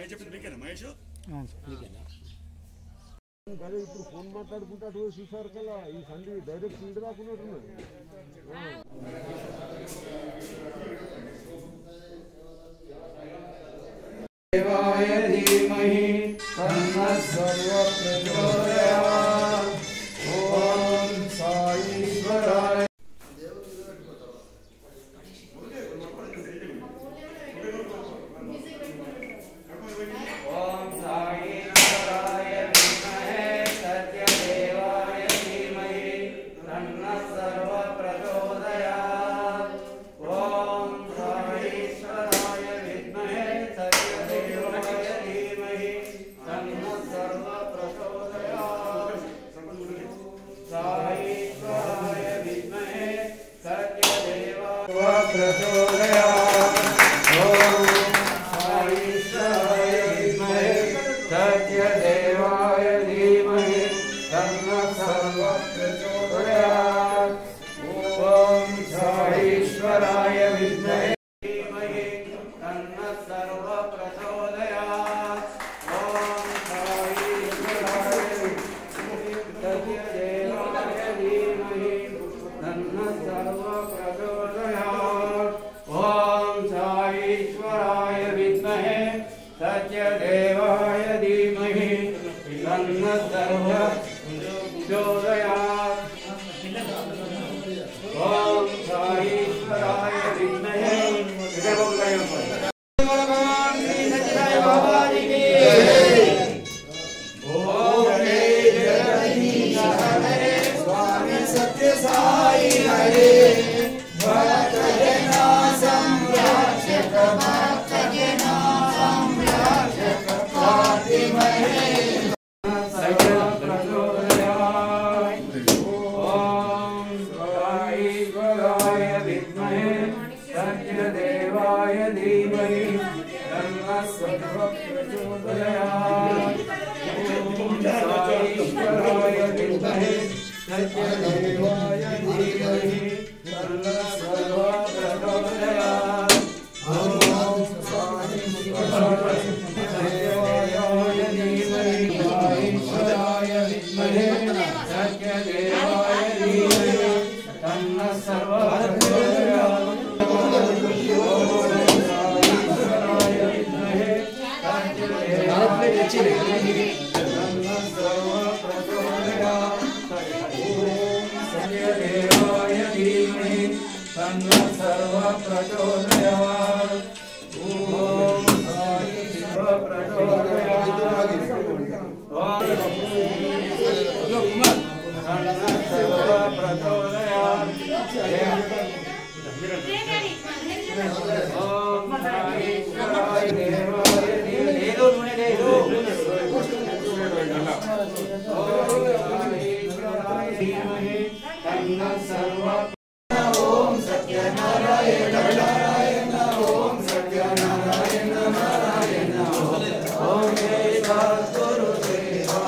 మహేష్ చెప్పింది మీకేనా మహేష్ అవును సార్ అదే ఇప్పుడు ఫోన్ మాట్లాడుకుంటే అటు చూసారు కదా ఈ సంధి డైరెక్ట్ ఇంటి రాకున్నట్టున్నది देवाय धीमहि तन्नः सर्वः प्रचोदयात् ॐ साईश्वराय ॐ साईश्वराय विद्महे सत्यदेवाय धीमहि तन्नः सर्वः प्रचोदयात् ॐ साईश्वराय विद्महे सत्यदेवाय धीमहि तन्नः सर्वः प्रचोदयात् साईश्वराय विद्महे सत्यदेवाय प्रचोदयात् ॐ साईश्वराय विद्महे सत्यदेवाय धीमहि तन्नः सर्वः प्रचोदयात् ॐ साईश्वराय विद्महे धीमहि तन्नः सर्वः प्रचोदयात् ॐ साईश्वराय सत्यदेवाय धीमहि तन्नः सर्वः प्रचोदयात् ॐ साईश्वराय विद्महे सत्यदेवाय धीमहि तन्नः सर्वः प्रचोदयात् ॐ साईश्वराय विद्महे भगवान श्री सत्यसाई बाबा जी की ओम जय जगदीश हरे स्वामी सत्य साई हरे भक्त जना संरक्षक भक्त जना संरक्षक स्वाति महे सकल प्रचोदयात् ओम साईश्वराय विद्महे सत्यदेवाय धीमहि तन्नः सर्वः प्रचोदयात् ओम साईश्वराय विद्महे सत्यदेवाय धीमहि तन्नः सर्वः प्रचोदयात् ओम साईश्वराय सत्यदेवाय धीमहि साईश्वराय विद्महे सत्यदेवाय धीमहि तन्नः सर्वः प्रचोदयात् ఓం సత్యనారాయణ నారాయణ ఓం సత్యనారాయణ నారాయణ ఓం జయ సద్గురు దేవా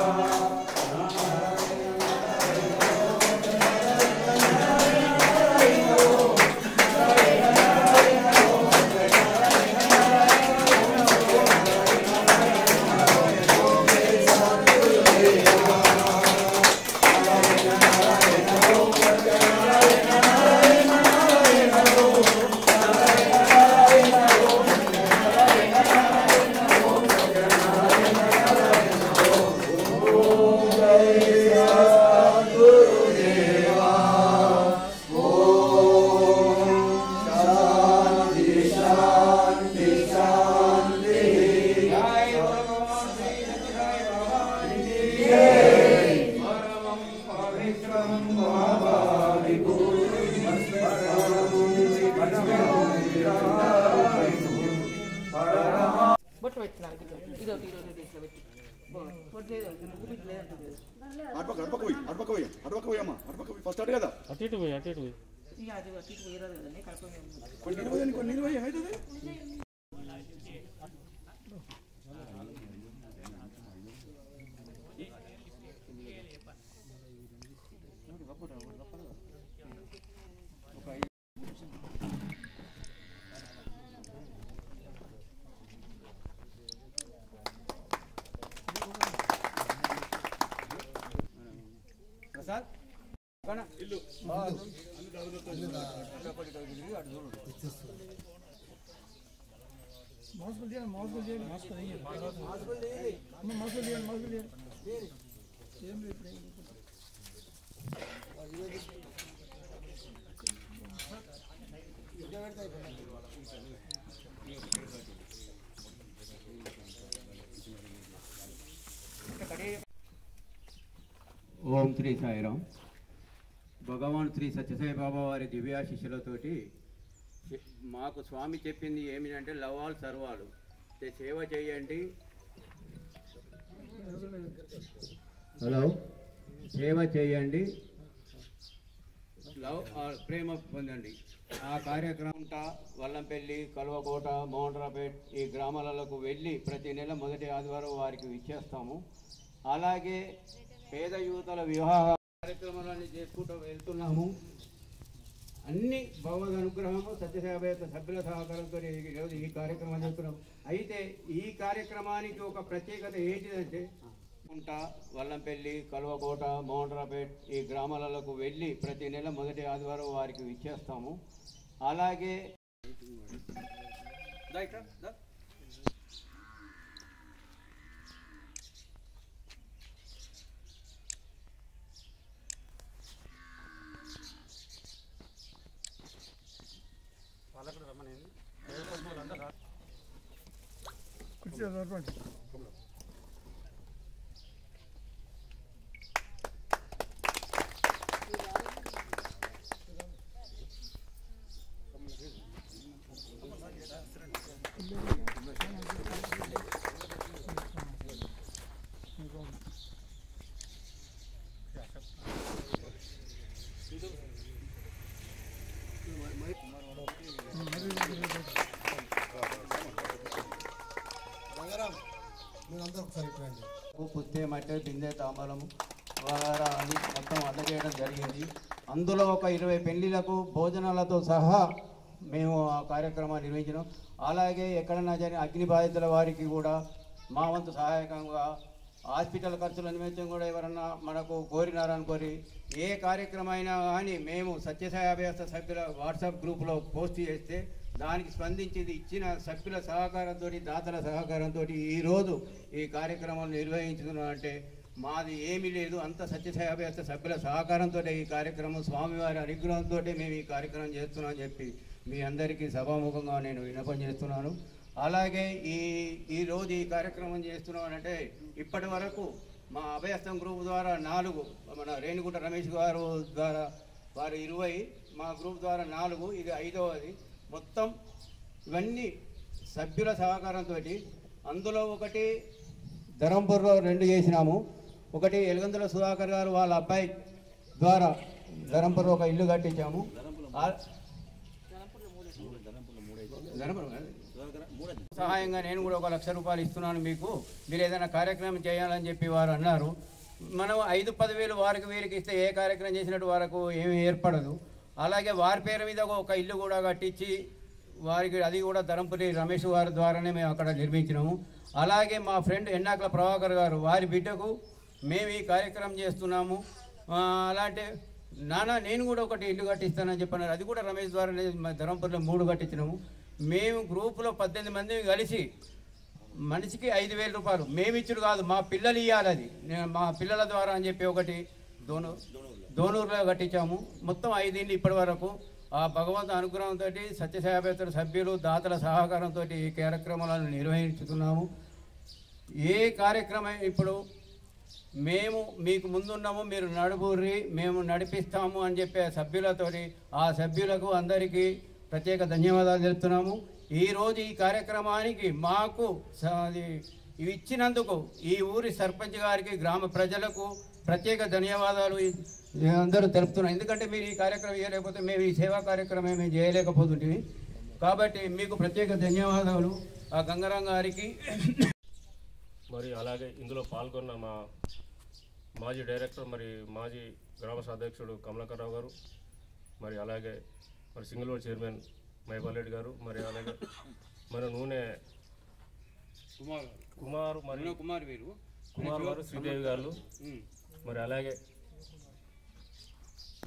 బొట్టు పెట్టినాను ఇదో ఇదో ఇదో ఇట్లా పెట్టి బొట్టు లేదు ముగ్గు పెట్టి లేదంటుంది అటుపక్క అటుపక్క పోయి అటుపక్క పోయి అటుపక్క పోయమ్మా అటుపక్క పోయి ఫస్ట్ అటు కదా అటు ఇటు పోయి అటు ఇటు పోయి ఇక అది అటు ఇటు పోయేది కదండి కడుపు కొన్ని నీళ్ళు పోయి కొన్ని నీళ్ళు పోయి ఏమవుతుంది ఓం శ్రీ సాయిరాం భగవాన్ శ్రీ సత్యసాయి బాబా వారి దివ్యాశిష్యులతోటి చె- మాకు స్వామి చెప్పింది ఏమిటంటే లవాల్ సర్వాలు అంటే సేవ చేయండి హలో సేవ చేయండి లవ్ ఆర్ ప్రేమ పొందండి ఆ కార్యక్రమం వల్లంపల్లి కల్వకోట మోహన్రాపేట్ ఈ గ్రామాలకు వెళ్ళి ప్రతి నెల మొదటి ఆదివారం వారికి ఇచ్చేస్తాము అలాగే పేద యువతల వివాహ కార్యక్రమాలన్నీ చేసుకుంటూ వెళ్తున్నాము అన్ని భగవద్ అనుగ్రహము సత్యసేవ యొక్క సభ్యుల సహకారంతో ఈరోజు ఈ కార్యక్రమం చేస్తున్నాం అయితే ఈ కార్యక్రమానికి ఒక ప్రత్యేకత ఏంటిదంటే కుంట వల్లంపల్లి కల్వకోట మోహన్రాపేట్ ఈ గ్రామాలకు వెళ్ళి ప్రతి నెల మొదటి ఆదివారం వారికి ఇచ్చేస్తాము అలాగే పుస్తే మట్టి బిందె తాంబలము వగైరా అని మొత్తం అందజేయడం జరిగింది అందులో ఒక ఇరవై పెళ్లిలకు భోజనాలతో సహా మేము ఆ కార్యక్రమాన్ని నిర్వహించినాం అలాగే ఎక్కడన్నా జరిగిన అగ్ని బాధితుల వారికి కూడా మా వంతు సహాయకంగా హాస్పిటల్ ఖర్చుల నిమిత్తం కూడా ఎవరన్నా మనకు కోరినారనుకోరి ఏ కార్యక్రమం అయినా కానీ మేము సత్యసాయి అభ్యాస సభ్యుల వాట్సాప్ గ్రూప్లో పోస్ట్ చేస్తే దానికి స్పందించింది ఇచ్చిన సభ్యుల సహకారంతో దాతల సహకారంతో ఈరోజు ఈ కార్యక్రమం నిర్వహించుతున్నాం అంటే మాది ఏమీ లేదు అంత సత్యసాయి అభ్యాస సభ్యుల సహకారంతో ఈ కార్యక్రమం స్వామివారి అనుగ్రహంతో మేము ఈ కార్యక్రమం చేస్తున్నాం అని చెప్పి మీ అందరికీ సభాముఖంగా నేను విన్నపం చేస్తున్నాను అలాగే ఈ ఈ రోజు ఈ కార్యక్రమం చేస్తున్నామంటే ఇప్పటి వరకు మా అభయస్థం గ్రూప్ ద్వారా నాలుగు మన రేణుగుంట రమేష్ గారు ద్వారా వారు ఇరవై మా గ్రూప్ ద్వారా నాలుగు ఇది ఐదవది మొత్తం ఇవన్నీ సభ్యుల సహకారంతో అందులో ఒకటి ధరంపూర్లో రెండు చేసినాము ఒకటి ఎలగందుల సుధాకర్ గారు వాళ్ళ అబ్బాయి ద్వారా ధరంపూర్లో ఒక ఇల్లు కట్టించాము ఆ- ధరంపూర్ కాదు. సహాయంగా నేను కూడా ఒక లక్ష రూపాయలు ఇస్తున్నాను మీకు మీరు ఏదైనా కార్యక్రమం చేయాలని చెప్పి వారు అన్నారు మనం ఐదు పదివేలు వారికి వీరికి ఇస్తే ఏ కార్యక్రమం చేసినట్టు వారికి ఏమీ ఏర్పడదు అలాగే వారి పేరు మీద ఒక ఇల్లు కూడా కట్టించి వారికి అది కూడా ధరంపురి రమేష్ వారి ద్వారానే మేము అక్కడ నిర్మించినాము అలాగే మా ఫ్రెండ్ ఎన్నాకల ప్రభాకర్ గారు వారి బిడ్డకు మేము ఈ కార్యక్రమం చేస్తున్నాము ఆ, అలాంటి నాన్న నేను కూడా ఒకటి ఇల్లు కట్టిస్తానని చెప్పన్నారు అది కూడా రమేష్ ద్వారానే మా ధరంపూర్లో మూడు కట్టించినాము మేము గ్రూపులో పద్దెనిమిది మంది కలిసి మనిషికి ఐదు వేల రూపాయలు మేము ఇచ్చుడు కాదు మా పిల్లలు ఇవ్వాలి అది నేను మా పిల్లల ద్వారా అని చెప్పి ఒకటి దోను దోనూరులో కట్టించాము మొత్తం ఐదింటి ఇప్పటి వరకు ఆ భగవంతు అనుగ్రహంతో సత్యసేవేతర సభ్యులు దాతల సహకారంతో ఈ కార్యక్రమాలను నిర్వహించుతున్నాము ఏ కార్యక్రమం ఇప్పుడు మేము మీకు ముందున్నాము మీరు నడుపుర్రి మేము నడిపిస్తాము అని చెప్పే సభ్యులతోటి ఆ సభ్యులకు అందరికీ ప్రత్యేక ధన్యవాదాలు తెలుపుతున్నాము ఈరోజు ఈ కార్యక్రమానికి మాకు స- అది ఇవి ఇచ్చినందుకు ఈ ఊరి సర్పంచ్ గారికి గ్రామ ప్రజలకు ప్రత్యేక ధన్యవాదాలు ఈ- అందరూ తెలుపుతున్నాం ఎందుకంటే మీరు ఈ కార్యక్రమం చేయలేకపోతే మేము ఈ సేవా కార్యక్రమం మేము చేయలేకపోతుంటివి కాబట్టి మీకు ప్రత్యేక ధన్యవాదాలు ఆ గంగారాం గారికి మరి అలాగే ఇందులో పాల్గొన్న మా మాజీ డైరెక్టర్ మరి మాజీ గ్రామ సభ అధ్యక్షుడు కమలాకర్ రావు గారు మరి అలాగే మరి సింగిల్ చైర్మన్ మైపాల్ రెడ్డి గారు మరి అలాగే మన నూనె కుమార్ కుమార్ మరి కుమార్ వీరు కుమార్ గారు శ్రీదేవి గారు మరి అలాగే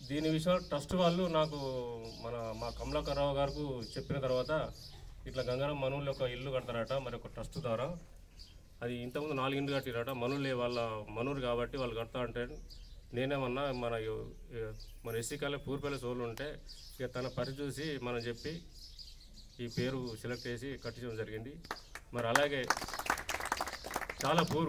దీని విషయంలో ట్రస్ట్ వాళ్ళు నాకు మన మా కమలాకర్రావు గారికి చెప్పిన తర్వాత ఇట్లా గంగారం మనువులు ఒక ఇల్లు కడతారట మరి ఒక ట్రస్ట్ ద్వారా అది ఇంతకుముందు నాలుగు ఇండ్లు కట్టిరట మనులే వాళ్ళ మనూరు కాబట్టి వాళ్ళు కడతా అంటే నేనేమన్నా మన యు- యు- మన ఎస్సీ కాలే పూర్పల్లి సోలు ఉంటే ఇక తన పరి చూసి మనం చెప్పి ఈ పేరు సెలెక్ట్ చేసి కట్టించడం జరిగింది మరి అలాగే చాలా పూరు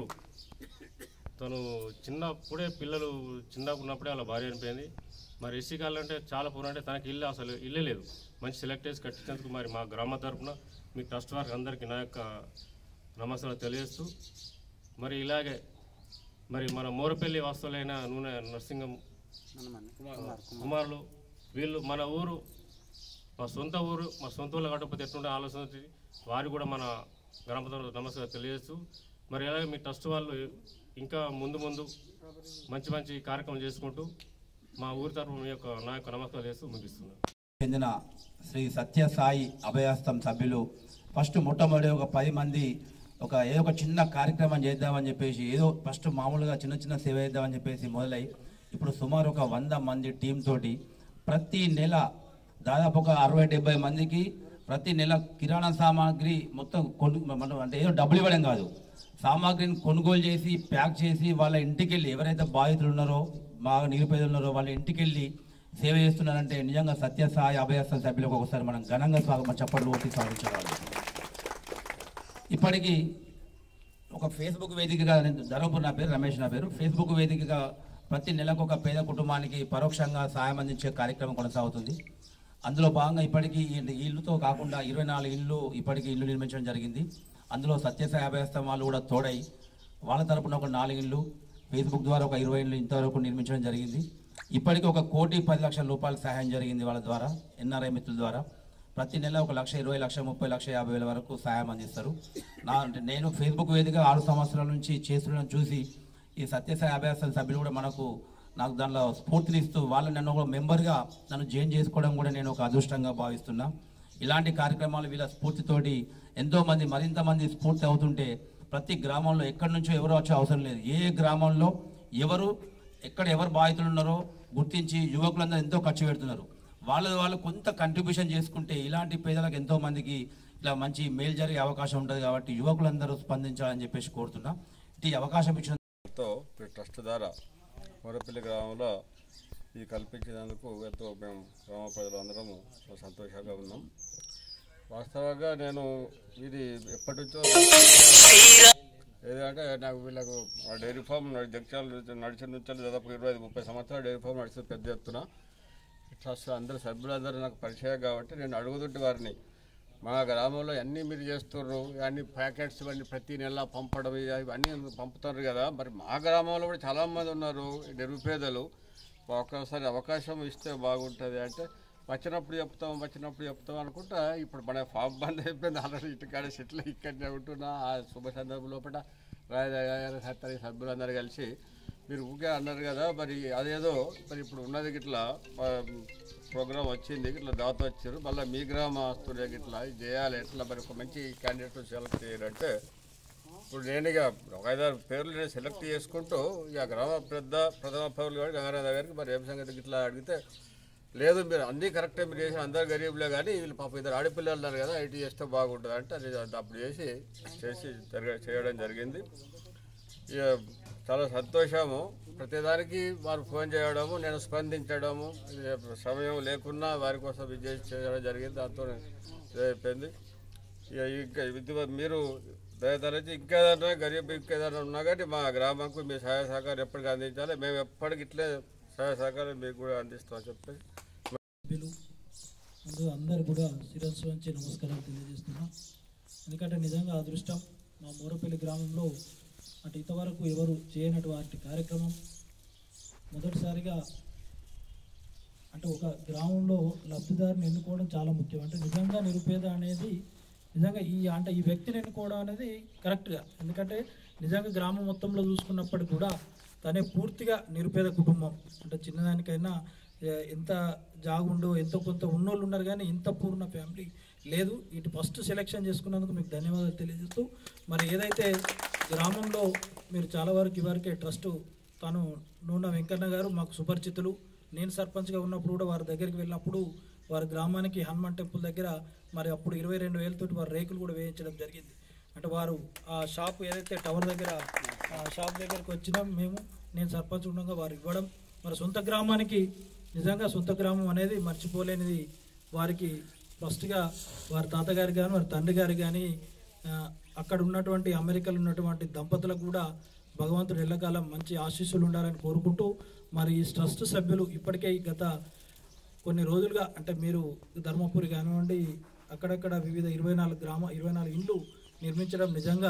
తను చిన్నప్పుడే పిల్లలు చిన్నగా ఉన్నప్పుడే వాళ్ళ భార్య చనిపోయింది మరి ఎస్సీ కాళ్ళు అంటే చాలా పూర్ అంటే తనకి ఇల్లు అసలు ఇల్లే లేదు మంచి సెలెక్ట్ చేసి కట్టించినందుకు మరి మా గ్రామ తరపున మీ ట్రస్ట్ వారికి అందరికీ నా యొక్క నమస్కారాలు తెలియజేస్తూ మరి ఇలాగే మరి మన మోరపల్లి వాస్తువులైన నూనె నరసింగం కుమారులు వీళ్ళు మన ఊరు మా సొంత ఊరు మా సొంత ఊళ్ళో కట్టకపోతే ఎట్లుంటే ఆలోచన వచ్చింది వారు కూడా మన గ్రామ తరపున నమస్కారం తెలియజేస్తూ మరి అలాగే మీ ట్రస్ట్ వాళ్ళు ఇంకా ముందు ముందు మంచి మంచి కార్యక్రమం చేసుకుంటూ మా ఊరి తరపున మీ యొక్క నా యొక్క నమస్కారం చేస్తూ ముగిస్తున్నాను చెందిన శ్రీ సత్య సాయి అభయాస్తం సభ్యులు ఫస్ట్ మొట్టమొదటి ఒక పది మంది ఒక ఏదో ఒక చిన్న కార్యక్రమం చేద్దామని చెప్పేసి ఏదో ఫస్ట్ మామూలుగా చిన్న చిన్న సేవ చేద్దామని చెప్పేసి మొదలై ఇప్పుడు సుమారు ఒక వంద మంది టీం తోటి ప్రతి నెల దాదాపు ఒక అరవై డెబ్బై మందికి ప్రతి నెల కిరాణా సామాగ్రి మొత్తం కొను మనం అంటే ఏదో డబ్బులు ఇవ్వడం కాదు సామాగ్రిని కొనుగోలు చేసి ప్యాక్ చేసి వాళ్ళ ఇంటికి వెళ్ళి ఎవరైతే బాధితులు ఉన్నారో బాగా నిరుపేదలు ఉన్నారో వాళ్ళ ఇంటికి వెళ్ళి సేవ చేస్తున్నారంటే నిజంగా సత్య సాయి అభయస్థ సభ్యులకు ఒకసారి మనం ఘనంగా స్వాగతం చప్పట్లు కొట్టి స్వాగతించవాలి ఇప్పటికీ ఒక ఫేస్బుక్ వేదికగా నేను ధర్మపూర్ నా పేరు రమేష్ నా పేరు ఫేస్బుక్ వేదికగా ప్రతి నెలకు ఒక పేద కుటుంబానికి పరోక్షంగా సాయం అందించే కార్యక్రమం కొనసాగుతుంది అందులో భాగంగా ఇప్పటికీ ఈ ఈ ఇల్లుతో కాకుండా ఇరవై నాలుగు ఇల్లు ఇప్పటికీ ఇల్లు నిర్మించడం జరిగింది అందులో సత్యసాయి అభయస్థం వాళ్ళు కూడా తోడై వాళ్ళ తరపున ఒక నాలుగు ఇల్లు ఫేస్బుక్ ద్వారా ఒక ఇరవై ఇల్లు ఇంతవరకు నిర్మించడం జరిగింది ఇప్పటికీ ఒక కోటి పది లక్షల రూపాయల సహాయం జరిగింది వాళ్ళ ద్వారా ఎన్ఆర్ఐ మిత్రుల ద్వారా ప్రతి నెల ఒక లక్ష ఇరవై లక్ష ముప్పై లక్ష యాభై వేల వరకు సాయం అందిస్తారు నా అంటే నేను ఫేస్బుక్ వేదిక ఆరు సంవత్సరాల నుంచి చేస్తుండడం చూసి ఈ సత్యసాయి అభ్యాసాల సభ్యులు కూడా మనకు నాకు దానిలో స్ఫూర్తినిస్తూ వాళ్ళు నన్ను ఒక మెంబర్గా నన్ను జాయిన్ చేసుకోవడం కూడా నేను ఒక అదృష్టంగా భావిస్తున్నా ఇలాంటి కార్యక్రమాలు వీళ్ళ స్ఫూర్తితోటి ఎంతో మంది మరింత మంది స్ఫూర్తి అవుతుంటే ప్రతి గ్రామంలో ఎక్కడి నుంచో ఎవరు వచ్చే అవసరం లేదు ఏ గ్రామంలో ఎవరు ఎక్కడ ఎవరు బాధితులు ఉన్నారో గుర్తించి యువకులందరూ ఎంతో ఖర్చు పెడుతున్నారు వాళ్ళ వాళ్ళు కొంత కంట్రిబ్యూషన్ చేసుకుంటే ఇలాంటి పేదలకు ఎంతో మందికి ఇట్లా మంచి మేలు జరిగే అవకాశం ఉంటుంది కాబట్టి యువకులందరూ స్పందించాలని చెప్పేసి కోరుతున్నా ఈ అవకాశం ఇచ్చిన తో ఈ ట్రస్ట్ ద్వారా మొరపల్లి గ్రామంలో ఇది కల్పించినందుకు ఎంతో మేము గ్రామ ప్రజలందరము చాలా సంతోషంగా ఉన్నాం వాస్తవంగా నేను ఇది ఎప్పటి నుంచో ఏదంటే నాకు వీళ్ళకు ఆ డైరీ ఫామ్ జగ్చాలు నడిచిన నుంచి దాదాపు ఇరవై ఐదు ముప్పై సంవత్సరాలు డైరీ ఫామ్ నడిచిన పెద్ద ఎత్తున ట్రస్ట్ అందరు సభ్యులందరూ నాకు పరిచయం కాబట్టి నేను అడుగుతుంటే వారిని మా గ్రామంలో అన్నీ మీరు చేస్తుర్రు అన్ని ప్యాకెట్స్ ఇవన్నీ ప్రతి నెల పంపడం ఇవన్నీ పంపుతారు కదా మరి మా గ్రామంలో కూడా చాలామంది ఉన్నారు నిరుపేదలు ఒక్కసారి అవకాశం ఇస్తే బాగుంటుంది అంటే వచ్చినప్పుడు చెప్తాం వచ్చినప్పుడు చెప్తాం అనుకుంటా ఇప్పుడు మన ఫామ్ బంద్ అయిపోయింది ఆల్రెడీ ఇంటికాడ సెటిల్ ఇక్కడనే ఉంటున్నా ఆ శుభ సందర్భం లోపల రాజధాని సత్తరి సభ్యులందరూ కలిసి మీరు ఊకే అన్నారు కదా మరి అదేదో మరి ఇప్పుడు ఉన్నది గిట్లా ప్రోగ్రామ్ వచ్చింది ఇట్లా దాత వచ్చారు మళ్ళీ మీ గ్రామస్తులే గిట్లా ఇది చేయాలి ఎట్లా మరి ఒక మంచి క్యాండిడేట్ సెలెక్ట్ చేయాలంటే ఇప్పుడు నేను ఇక ఒక ఐదారు పేర్లు నేను సెలెక్ట్ చేసుకుంటూ ఇక గ్రామ పెద్ద ప్రథమ పౌరులు గారు గంగారాధ గారికి మరి ఏం సంగతి ఇట్లా అడిగితే లేదు మీరు అన్నీ కరెక్టే మీరు చేసిన అందరు గరీబులే కానీ వీళ్ళు పాప ఇద్దరు ఆడపిల్లలు ఉన్నారు కదా ఐటీ చేస్తే బాగుంటుంది అంటే అది అప్పుడు చేసి చేసి జరగ చేయడం జరిగింది ఇక చాలా సంతోషము ప్రతిదానికి వారు ఫోన్ చేయడము నేను స్పందించడము ఇక సమయం లేకున్నా వారి కోసం ఇది చేసి చేయడం జరిగింది దాంతో ఇది అయిపోయింది ఇక ఇంకా ఇది మీరు దయతరచి ఇంకేదైనా గరీబ్ ఇంకేదైనా ఉన్నా కానీ మా గ్రామంకు మీ సహాయ సహకారం ఎప్పటికీ అందించాలి మేము ఎప్పటికి ఇట్లే సహాయ సహకారం మీకు కూడా అందిస్తామని చెప్పేసి సభ్యులు ముందు అందరు కూడా శిరస్సు వంచి నమస్కారాలు తెలియజేస్తున్నా ఎందుకంటే నిజంగా అదృష్టం మా మూరపల్లి గ్రామంలో అటు ఇంతవరకు ఎవరు చేయనటువంటి కార్యక్రమం మొదటిసారిగా అంటే ఒక గ్రామంలో లబ్ధిదారుని ఎన్నుకోవడం చాలా ముఖ్యం అంటే నిజంగా నిరుపేద అనేది నిజంగా ఈ అంటే ఈ వ్యక్తిని ఎన్నుకోవడం అనేది కరెక్ట్గా ఎందుకంటే నిజంగా గ్రామం మొత్తంలో చూసుకున్నప్పటికీ కూడా తనే పూర్తిగా నిరుపేద కుటుంబం అంటే చిన్నదానికైనా ఏ- ఎంత జాగుండో ఎంతో కొంత ఉన్నోళ్ళు ఉన్నారు కానీ ఇంత పూర్ణ ఫ్యామిలీ లేదు ఇటు ఫస్ట్ సెలెక్షన్ చేసుకున్నందుకు మీకు ధన్యవాదాలు తెలియజేస్తూ మరి ఏదైతే గ్రామంలో మీరు చాలా వరకు ఇవరకే ట్రస్ట్ తను నూనె వెంకన్న గారు మాకు సుపరిచితులు నేను సర్పంచ్గా ఉన్నప్పుడు కూడా వారి దగ్గరికి వెళ్ళినప్పుడు వారి గ్రామానికి హనుమాన్ టెంపుల్ దగ్గర మరి అప్పుడు ఇరవై రెండు వేలతోటి వారు రేకులు కూడా వేయించడం జరిగింది అంటే వారు ఆ షాప్ ఏదైతే టవర్ దగ్గర ఆ షాప్ దగ్గరికి వచ్చినా మేము నేను సర్పంచ్ ఉండగా వారు ఇవ్వడం మరి సొంత గ్రామానికి నిజంగా సొంత గ్రామం అనేది మర్చిపోలేనిది వారికి ఫస్ట్గా వారి తాతగారు కానీ వారి తండ్రి గారు కానీ ఆ, అక్కడ ఉన్నటువంటి అమెరికాలో ఉన్నటువంటి దంపతులకు కూడా భగవంతుడు ఎల్లకాలం మంచి ఆశీస్సులు ఉండాలని కోరుకుంటూ మరి ఈ ట్రస్ట్ సభ్యులు ఇప్పటికే ఈ గత కొన్ని రోజులుగా అంటే మీరు ధర్మపురి కానివ్వండి అక్కడక్కడ వివిధ ఇరవై నాలుగు గ్రామ ఇరవై నాలుగు ఇండ్లు నిర్మించడం నిజంగా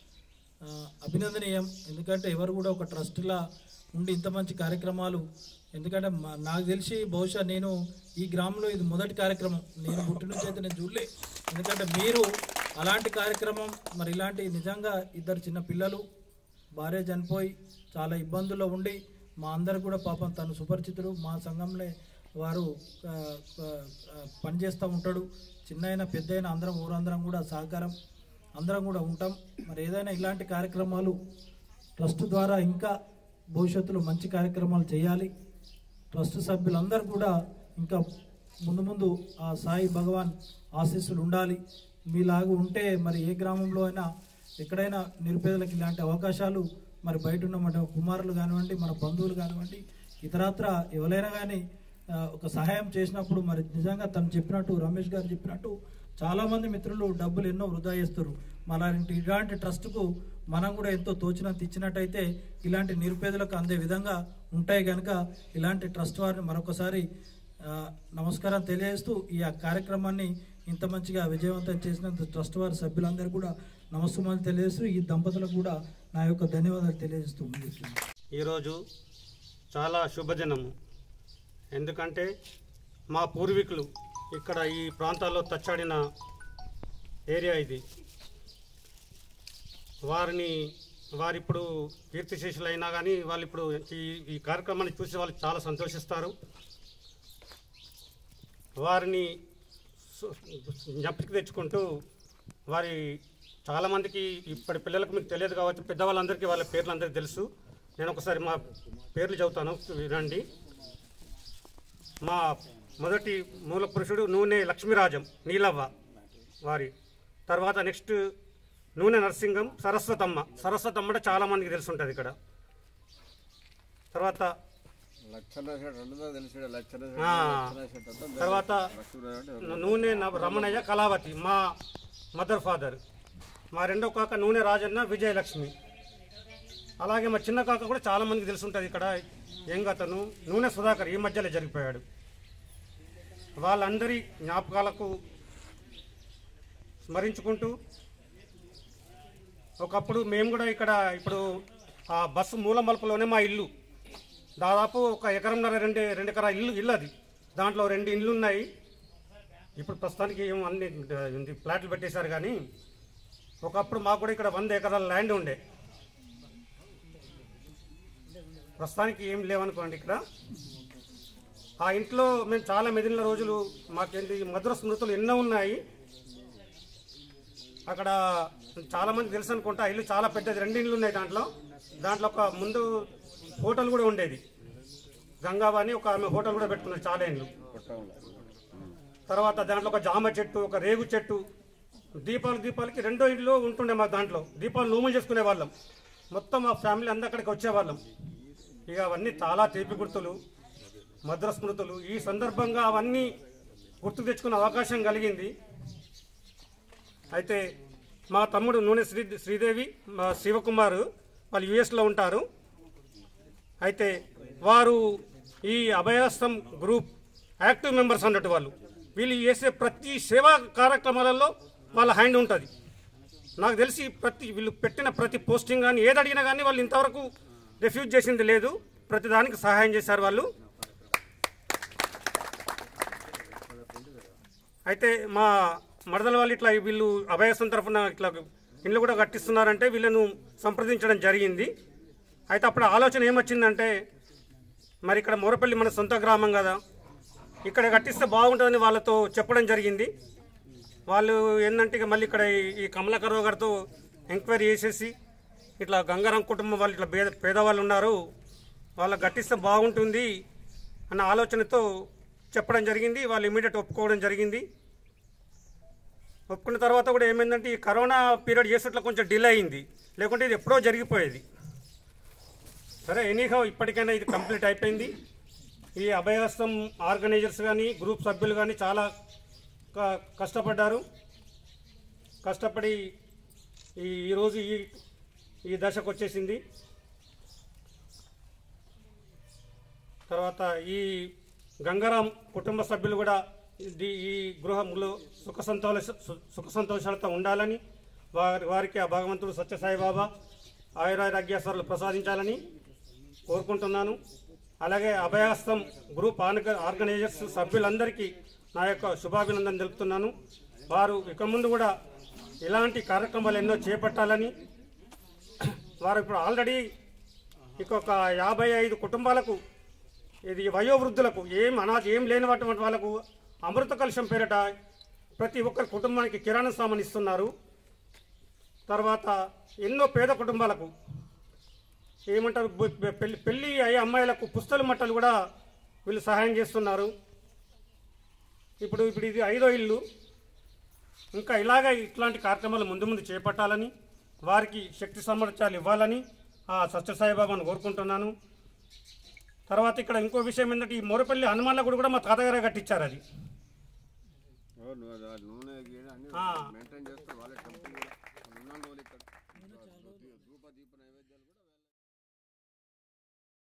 ఆ, అభినందనీయం ఎందుకంటే ఎవరు కూడా ఒక ట్రస్ట్లా ఉండి ఇంత మంచి కార్యక్రమాలు ఎందుకంటే మా- నాకు తెలిసి బహుశా నేను ఈ గ్రామంలో ఇది మొదటి కార్యక్రమం నేను పుట్టి నుంచి అయితే నేను చూడలే ఎందుకంటే మీరు అలాంటి కార్యక్రమం మరి ఇలాంటి నిజంగా ఇద్దరు చిన్న పిల్లలు భార్య చనిపోయి చాలా ఇబ్బందుల్లో ఉండి మా అందరు కూడా పాపం తను సుపరిచితుడు మా సంఘంలో వారు ఆ, ఆ, ఆ, పనిచేస్తూ ఉంటాడు చిన్న పెద్ద అయినా అందరం ఊరందరం కూడా సహకారం అందరం కూడా ఉంటాం మరి ఏదైనా ఇలాంటి కార్యక్రమాలు ట్రస్ట్ ద్వారా ఇంకా భవిష్యత్తులో మంచి కార్యక్రమాలు చేయాలి ట్రస్ట్ సభ్యులందరూ కూడా ఇంకా ముందు ముందు ఆ సాయి భగవాన్ ఆశీస్సులు ఉండాలి మీలాగా ఉంటే మరి ఏ గ్రామంలో అయినా ఎక్కడైనా నిరుపేదలకు ఇలాంటి అవకాశాలు మరి బయట ఉన్న మన కుమారులు కానివ్వండి మన బంధువులు కానివ్వండి ఇతరత్ర ఎవరైనా కానీ ఆ, ఒక సహాయం చేసినప్పుడు మరి నిజంగా తను చెప్పినట్టు రమేష్ గారు చెప్పినట్టు చాలా మంది మిత్రులు డబ్బులు ఎన్నో వృధా చేస్తారు మలాంటి ఇలాంటి ట్రస్ట్కు మనం కూడా ఎంతో తోచినంత ఇచ్చినట్టయితే ఇలాంటి నిరుపేదలకు అందే విధంగా ఉంటాయి కనుక ఇలాంటి ట్రస్ట్ వారిని మరొకసారి ఆ, నమస్కారం తెలియజేస్తూ ఈ ఆ కార్యక్రమాన్ని ఇంత మంచిగా విజయవంతం చేసినందుకు ట్రస్ట్ వారి సభ్యులందరూ కూడా నమస్కారాలు తెలియజేస్తూ ఈ దంపతులకు కూడా నా యొక్క ధన్యవాదాలు తెలియజేస్తూ ముగిస్తున్నాను. ఈరోజు చాలా శుభదినము ఎందుకంటే మా పూర్వీకులు ఇక్కడ ఈ ప్రాంతాల్లో తచ్చాడిన ఏరియా ఇది వారిని వారిప్పుడు కీర్తిశేషులు అయినా కానీ వాళ్ళు ఇప్పుడు ఈ ఈ కార్యక్రమాన్ని చూసి వాళ్ళు చాలా సంతోషిస్తారు వారిని సు- జ్ఞప్తికి తెచ్చుకుంటూ వారి చాలామందికి ఇప్పటి పిల్లలకు మీకు తెలియదు కావచ్చు పెద్దవాళ్ళందరికీ వాళ్ళ పేర్లు అందరికీ తెలుసు నేను ఒకసారి మా పేర్లు చెబుతాను వినండి మా మొదటి మూల పురుషుడు నూనె లక్ష్మీరాజం నీలవ్వ వారి తర్వాత నెక్స్ట్ నూనె నరసింగం సరస్వతమ్మ సరస్వతమ్మ అంటే చాలా మందికి తెలిసి ఉంటుంది ఇక్కడ తర్వాత లక్షల రెండుదో తెలిసి లక్షల ఆ, తర్వాత నూనె న- రమణయ్య కళావతి మా మదర్ ఫాదర్ మా రెండో కాక నూనె రాజన్న విజయలక్ష్మి అలాగే మా చిన్న కాక కూడా చాలా మందికి తెలిసి ఉంటుంది ఇక్కడ యంగ్ అతను నూనె సుధాకర్ ఈ మధ్యలో జరిగిపోయాడు వాళ్ళందరి జ్ఞాపకాలకు స్మరించుకుంటూ ఒకప్పుడు మేము కూడా ఇక్కడ ఇప్పుడు ఆ బస్సు మూల మలుపులోనే మా ఇల్లు దాదాపు ఒక ఎకరంన్నర రెండు రెండు ఎకరా ఇల్లు ఇల్లు అది దాంట్లో రెండు ఇల్లు ఉన్నాయి ఇప్పుడు ప్రస్తుతానికి ఏం అన్ని ఉంది, ఫ్లాట్లు పెట్టేశారు కానీ ఒకప్పుడు మాకు కూడా ఇక్కడ వంద ఎకరాల ల్యాండ్ ఉండే ప్రస్తుతానికి ఏం లేవనుకోండి ఇక్కడ ఆ ఇంట్లో మేము చాలా మెదిలిన రోజులు మాకేంటి మధుర స్మృతులు ఎన్నో ఉన్నాయి అక్కడ చాలా మంది తెలుసు అనుకుంటా ఆ ఇల్లు చాలా పెద్దది రెండు ఇల్లు ఉన్నాయి దాంట్లో దాంట్లో ఒక ముందు హోటల్ కూడా ఉండేది గంగావాణి ఒక ఆమె హోటల్ కూడా పెట్టుకున్నారు చాలా ఇండ్లు తర్వాత దాంట్లో ఒక జామ చెట్టు ఒక రేగు చెట్టు దీపాలు దీపాలకి రెండో ఇల్లు ఉంటుండే మా దాంట్లో దీపాలు నూములు చేసుకునే వాళ్ళం మొత్తం మా ఫ్యామిలీ అందరు అక్కడికి వచ్చేవాళ్ళం ఇక అవన్నీ చాలా తీపి గుర్తులు మధుర స్మృతులు ఈ సందర్భంగా అవన్నీ గుర్తు తెచ్చుకునే అవకాశం కలిగింది అయితే మా తమ్ముడు నూనె శ్రీ శ్రీదేవి మా శివకుమార్ వాళ్ళు యుఎస్లో ఉంటారు అయితే వారు ఈ అభయాస్తం గ్రూప్ యాక్టివ్ మెంబర్స్ అన్నట్టు వాళ్ళు వీళ్ళు చేసే ప్రతి సేవా కార్యక్రమాలలో వాళ్ళ హ్యాండ్ ఉంటుంది నాకు తెలిసి ప్రతి వీళ్ళు పెట్టిన ప్రతి పోస్టింగ్ కానీ ఏది అడిగినా కానీ వాళ్ళు ఇంతవరకు రిఫ్యూజ్ చేసింది లేదు ప్రతి దానికి సహాయం చేశారు వాళ్ళు అయితే మా మరదల వాళ్ళు ఇట్లా వీళ్ళు అభయస్థం తరఫున ఇట్లా ఇల్లు కూడా కట్టిస్తున్నారంటే వీళ్ళను సంప్రదించడం జరిగింది అయితే అప్పుడు ఆలోచన ఏమొచ్చిందంటే మరి ఇక్కడ మూరపల్లి మన సొంత గ్రామం కదా ఇక్కడ కట్టిస్తే బాగుంటుందని వాళ్ళతో చెప్పడం జరిగింది వాళ్ళు ఏంటంటే ఇక మళ్ళీ ఇక్కడ ఈ- ఈ కమలాకర్రావు గారితో ఎంక్వైరీ చేసేసి ఇట్లా గంగారాం కుటుంబం వాళ్ళు ఇట్లా పేద పేదవాళ్ళు ఉన్నారు వాళ్ళకి కట్టిస్తే బాగుంటుంది అన్న ఆలోచనతో చెప్పడం జరిగింది వాళ్ళు ఇమీడియట్ ఒప్పుకోవడం జరిగింది ఒప్పుకున్న తర్వాత కూడా ఏమైందంటే ఈ కరోనా పీరియడ్ చేసేట్లో కొంచెం డిలే అయింది లేకుంటే ఇది ఎప్పుడో జరిగిపోయేది సరే ఎనీహౌ ఇప్పటికైనా ఇది కంప్లీట్ అయిపోయింది ఈ అభయహస్తం ఆర్గనైజర్స్ కానీ గ్రూప్ సభ్యులు కానీ చాలా క- కష్టపడ్డారు కష్టపడి ఈ ఈరోజు ఈ ఈ దశకు వచ్చేసింది తర్వాత ఈ గంగారాం కుటుంబ సభ్యులు కూడా ఇది ఈ గృహంలో సుఖ సంతోష సుఖ సంతోషాలతో ఉండాలని వారి వారికి ఆ భగవంతుడు సత్యసాయిబాబా ఆయురారోగ్యాసరులు ప్రసాదించాలని కోరుకుంటున్నాను అలాగే అభయాస్తం గ్రూప్ ఆర్గ ఆర్గనైజర్స్ సభ్యులందరికీ నా యొక్క శుభాభినందన తెలుపుతున్నాను వారు ఇక ముందు కూడా ఇలాంటి కార్యక్రమాలు ఎన్నో చేపట్టాలని వారు ఇప్పుడు ఆల్రెడీ ఇంకొక యాభై ఐదు కుటుంబాలకు ఇది వయోవృద్ధులకు ఏం అనాథ ఏం లేనటువంటి వాళ్ళకు అమృత కలశం పేరిట ప్రతి ఒక్కరి కుటుంబానికి కిరాణా సామాన్ ఇస్తున్నారు తర్వాత ఎన్నో పేద కుటుంబాలకు ఏమంటారు బు- బె- పెళ్లి పెళ్లి అయ్యే అమ్మాయిలకు పుస్తల మట్టలు కూడా వీళ్ళు సహాయం చేస్తున్నారు ఇప్పుడు ఇప్పుడు ఇది ఐదో ఇల్లు ఇంకా ఇలాగ ఇట్లాంటి కార్యక్రమాలు ముందు ముందు చేపట్టాలని వారికి శక్తి సామర్థ్యాలు ఇవ్వాలని ఆ సత్యసాయిబాబాను కోరుకుంటున్నాను తర్వాత ఇక్కడ ఇంకో విషయం ఏంటంటే ఈ మోరపల్లి హనుమాన్ల గుడి కూడా మా తాతగారే కట్టించారు అది అవును, అది ఆ నూనె గీనె అన్ని ఆ. మెయింటైన్ చేస్తారు వాళ్ళే కంపెనీ కూడా ఉన్న వాళ్ళు ఇక్కడ ధూప దీప నైవేద్యాలు కూడా